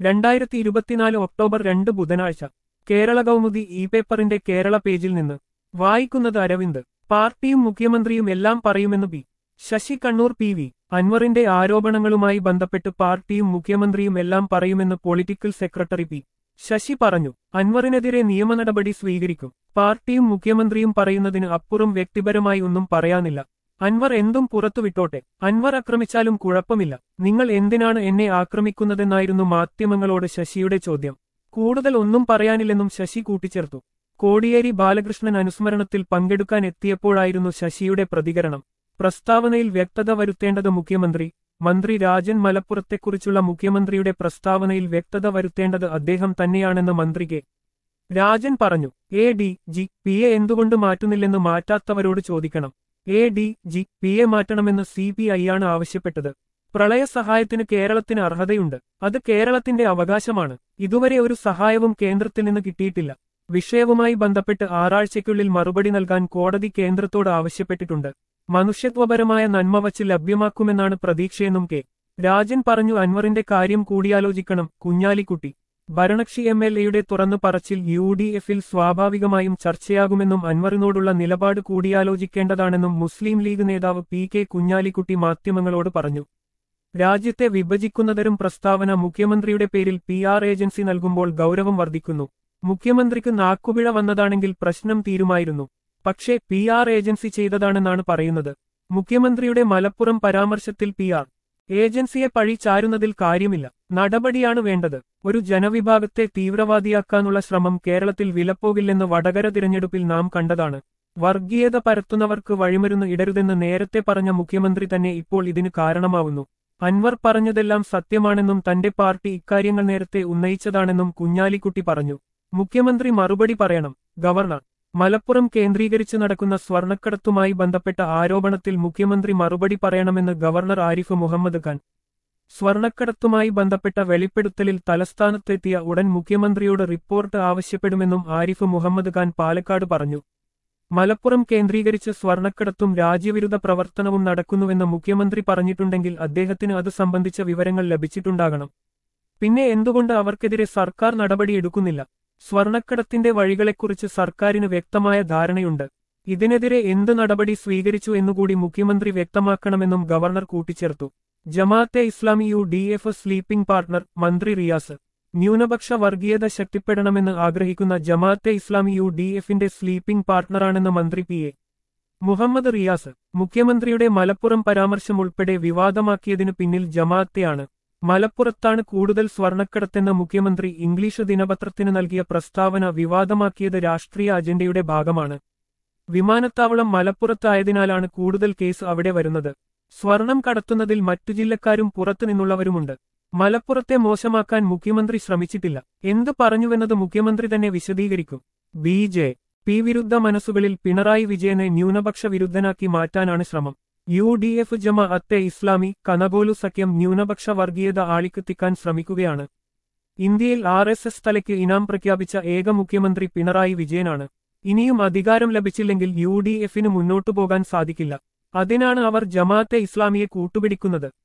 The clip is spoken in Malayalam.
രണ്ടായിരത്തി ഇരുപത്തിനാല് ഒക്ടോബർ രണ്ട് ബുധനാഴ്ച കേരള കൗമുദി ഇ പേപ്പറിന്റെ കേരള പേജിൽ നിന്ന് വായിക്കുന്നത് അരവിന്ദ് പാർട്ടിയും മുഖ്യമന്ത്രിയും എല്ലാം പറയുമെന്ന് P Sasi Kannur P V അൻവറിന്റെ ആരോപണങ്ങളുമായി ബന്ധപ്പെട്ട് പാർട്ടിയും മുഖ്യമന്ത്രിയും എല്ലാം പറയുമെന്ന് പൊളിറ്റിക്കൽ സെക്രട്ടറി പി ശശി പറഞ്ഞു അൻവറിനെതിരെ നിയമനടപടി സ്വീകരിക്കും പാർട്ടിയും മുഖ്യമന്ത്രിയും പറയുന്നതിന് അപ്പുറം വ്യക്തിപരമായി ഒന്നും പറയാനില്ല അൻവർ എന്തും പുറത്തുവിട്ടോട്ടെ അൻവർ ആക്രമിച്ചാലും കുഴപ്പമില്ല നിങ്ങൾ എന്തിനാണ് എന്നെ ആക്രമിക്കുന്നതെന്നായിരുന്നു മാധ്യമങ്ങളോട് ശശിയുടെ ചോദ്യം കൂടുതൽ ഒന്നും പറയാനില്ലെന്നും ശശി കൂട്ടിച്ചേർത്തു കോടിയേരി ബാലകൃഷ്ണൻ അനുസ്മരണത്തിൽ പങ്കെടുക്കാൻ എത്തിയപ്പോഴായിരുന്നു ശശിയുടെ പ്രതികരണം പ്രസ്താവനയിൽ വ്യക്തത വരുത്തേണ്ടത് മുഖ്യമന്ത്രി മന്ത്രി രാജൻ മലപ്പുറത്തെക്കുറിച്ചുള്ള മുഖ്യമന്ത്രിയുടെ പ്രസ്താവനയിൽ വ്യക്തത വരുത്തേണ്ടത് അദ്ദേഹം തന്നെയാണെന്ന് മന്ത്രി കെ രാജൻ പറഞ്ഞു A D G P A എന്തുകൊണ്ട് മാറ്റുന്നില്ലെന്ന് മാറ്റാത്തവരോട് ചോദിക്കണം A D G P A മാറ്റണമെന്ന് സി പി ഐയാണ് ആവശ്യപ്പെട്ടത് പ്രളയ സഹായത്തിന് കേരളത്തിന് അർഹതയുണ്ട് അത് കേരളത്തിന്റെ അവകാശമാണ് ഇതുവരെ ഒരു സഹായവും കേന്ദ്രത്തിൽ നിന്ന് കിട്ടിയിട്ടില്ല വിഷയവുമായി ബന്ധപ്പെട്ട് ആറാഴ്ചയ്ക്കുള്ളിൽ മറുപടി നൽകാൻ കോടതി കേന്ദ്രത്തോട് ആവശ്യപ്പെട്ടിട്ടുണ്ട് മനുഷ്യത്വപരമായ നന്മ വച്ച് ലഭ്യമാക്കുമെന്നാണ് പ്രതീക്ഷയെന്നും കെ രാജൻ പറഞ്ഞു അൻവറിന്റെ കാര്യം കൂടിയാലോചിക്കണം കുഞ്ഞാലിക്കുട്ടി ഭരണകക്ഷി എം എൽ എയുടെ തുറന്നു പറച്ചിൽ യു ഡി എഫിൽ സ്വാഭാവികമായും ചർച്ചയാകുമെന്നും അൻവറിനോടുള്ള നിലപാട് കൂടിയാലോചിക്കേണ്ടതാണെന്നും മുസ്ലിം ലീഗ് നേതാവ് പി കെ കുഞ്ഞാലിക്കുട്ടി മാധ്യമങ്ങളോട് പറഞ്ഞു രാജ്യത്തെ വിഭജിക്കുന്നതരും പ്രസ്താവന മുഖ്യമന്ത്രിയുടെ പേരിൽ പി ആർ ഏജൻസി നൽകുമ്പോൾ ഗൗരവം വർദ്ധിക്കുന്നു മുഖ്യമന്ത്രിക്ക് നാക്കുപിഴ വന്നതാണെങ്കിൽ പ്രശ്നം തീരുമായിരുന്നു പക്ഷേ പി ആർ ഏജൻസി ചെയ്തതാണെന്നാണ് പറയുന്നത് മുഖ്യമന്ത്രിയുടെ മലപ്പുറം പരാമർശത്തിൽ പി ആർ ഏജൻസിയെ പഴി ചാരുന്നതിൽ കാര്യമില്ല നടപടിയാണ് വേണ്ടത് ഒരു ജനവിഭാഗത്തെ തീവ്രവാദിയാക്കാനുള്ള ശ്രമം കേരളത്തിൽ വിലപ്പോകില്ലെന്ന് വടകര തിരഞ്ഞെടുപ്പിൽ നാം കണ്ടതാണ് വർഗീയത പരത്തുന്നവർക്ക് വഴിമരുന്ന് ഇടരുതെന്ന് നേരത്തെ പറഞ്ഞ മുഖ്യമന്ത്രി തന്നെ ഇപ്പോൾ ഇതിന് കാരണമാവുന്നു അൻവർ പറഞ്ഞതെല്ലാം സത്യമാണെന്നും തന്റെ പാർട്ടി ഇക്കാര്യങ്ങൾ നേരത്തെ ഉന്നയിച്ചതാണെന്നും കുഞ്ഞാലിക്കുട്ടി പറഞ്ഞു മുഖ്യമന്ത്രി മറുപടി പറയണം ഗവർണർ മലപ്പുറം കേന്ദ്രീകരിച്ച് നടക്കുന്ന സ്വർണ്ണക്കടത്തുമായി ബന്ധപ്പെട്ട ആരോപണത്തിൽ മുഖ്യമന്ത്രി മറുപടി പറയണമെന്ന് ഗവർണർ ആരിഫ് മുഹമ്മദ് ഖാൻ സ്വർണ്ണക്കടത്തുമായി ബന്ധപ്പെട്ട വെളിപ്പെടുത്തലിൽ തലസ്ഥാനത്തെത്തിയ ഉടൻ മുഖ്യമന്ത്രിയോട് റിപ്പോർട്ട് ആവശ്യപ്പെടുമെന്നും ആരിഫ് മുഹമ്മദ് ഖാൻ പാലക്കാട് പറഞ്ഞു മലപ്പുറം കേന്ദ്രീകരിച്ച് സ്വർണ്ണക്കടത്തും രാജ്യവിരുദ്ധ പ്രവർത്തനവും നടക്കുന്നുവെന്ന് മുഖ്യമന്ത്രി പറഞ്ഞിട്ടുണ്ടെങ്കിൽ അദ്ദേഹത്തിന് അത് സംബന്ധിച്ച വിവരങ്ങൾ ലഭിച്ചിട്ടുണ്ടാകണം പിന്നെ എന്തുകൊണ്ട് അവർക്കെതിരെ സർക്കാർ നടപടിയെടുക്കുന്നില്ല സ്വർണ്ണക്കടത്തിന്റെ വഴികളെക്കുറിച്ച് സർക്കാരിന് വ്യക്തമായ ധാരണയുണ്ട് ഇതിനെതിരെ എന്ത് നടപടി സ്വീകരിച്ചു എന്നുകൂടി മുഖ്യമന്ത്രി വ്യക്തമാക്കണമെന്നും ഗവർണർ കൂട്ടിച്ചേർത്തു Jamaate Islami U D F sleeping partner മന്ത്രി റിയാസ് ന്യൂനപക്ഷ വർഗീയത ശക്തിപ്പെടണമെന്ന് ആഗ്രഹിക്കുന്ന ജമാഅത്തെ ഇസ്ലാമി യു ഡി എഫിന്റെ സ്ലീപ്പിംഗ് പാർട്ണറാണെന്ന് മന്ത്രി പി എ മുഹമ്മദ് റിയാസ് മുഖ്യമന്ത്രിയുടെ മലപ്പുറം പരാമർശം ഉൾപ്പെടെ വിവാദമാക്കിയതിനു പിന്നിൽ ജമാഅത്തെയാണ് മലപ്പുറത്താണ് കൂടുതൽ സ്വർണ്ണക്കടത്തെന്ന മുഖ്യമന്ത്രി ഇംഗ്ലീഷ് ദിനപത്രത്തിന് നൽകിയ പ്രസ്താവന വിവാദമാക്കിയത് രാഷ്ട്രീയ അജണ്ടയുടെ ഭാഗമാണ് വിമാനത്താവളം മലപ്പുറത്തായതിനാലാണ് കൂടുതൽ കേസ് അവിടെ വരുന്നത് സ്വർണം കടത്തുന്നതിൽ മറ്റു ജില്ലക്കാരും പുറത്തുനിന്നുള്ളവരുമുണ്ട് മലപ്പുറത്തെ മോശമാക്കാൻ മുഖ്യമന്ത്രി ശ്രമിച്ചിട്ടില്ല എന്ത് പറഞ്ഞുവെന്നത് മുഖ്യമന്ത്രി തന്നെ വിശദീകരിക്കും ബി ജെ പി വിരുദ്ധ മനസ്സുകളിൽ പിണറായി വിജയനെ ന്യൂനപക്ഷ വിരുദ്ധനാക്കി മാറ്റാനാണ് ശ്രമം U D F Jamaate Islami Kanugolu സഖ്യം ന്യൂനപക്ഷ വർഗീയത ആളിക്കത്തിക്കാൻ ശ്രമിക്കുകയാണ് ഇന്ത്യയിൽ ആർ എസ് എസ് തലയ്ക്ക് ഇനാം പ്രഖ്യാപിച്ച ഏക മുഖ്യമന്ത്രി പിണറായി വിജയനാണ് ഇനിയും അധികാരം ലഭിച്ചില്ലെങ്കിൽ യു ഡി എഫിന് മുന്നോട്ടു പോകാൻ സാധിക്കില്ല അതിനാണ് അവർ ജമാഅത്തെ ഇസ്ലാമിയെ കൂട്ടുപിടിക്കുന്നത്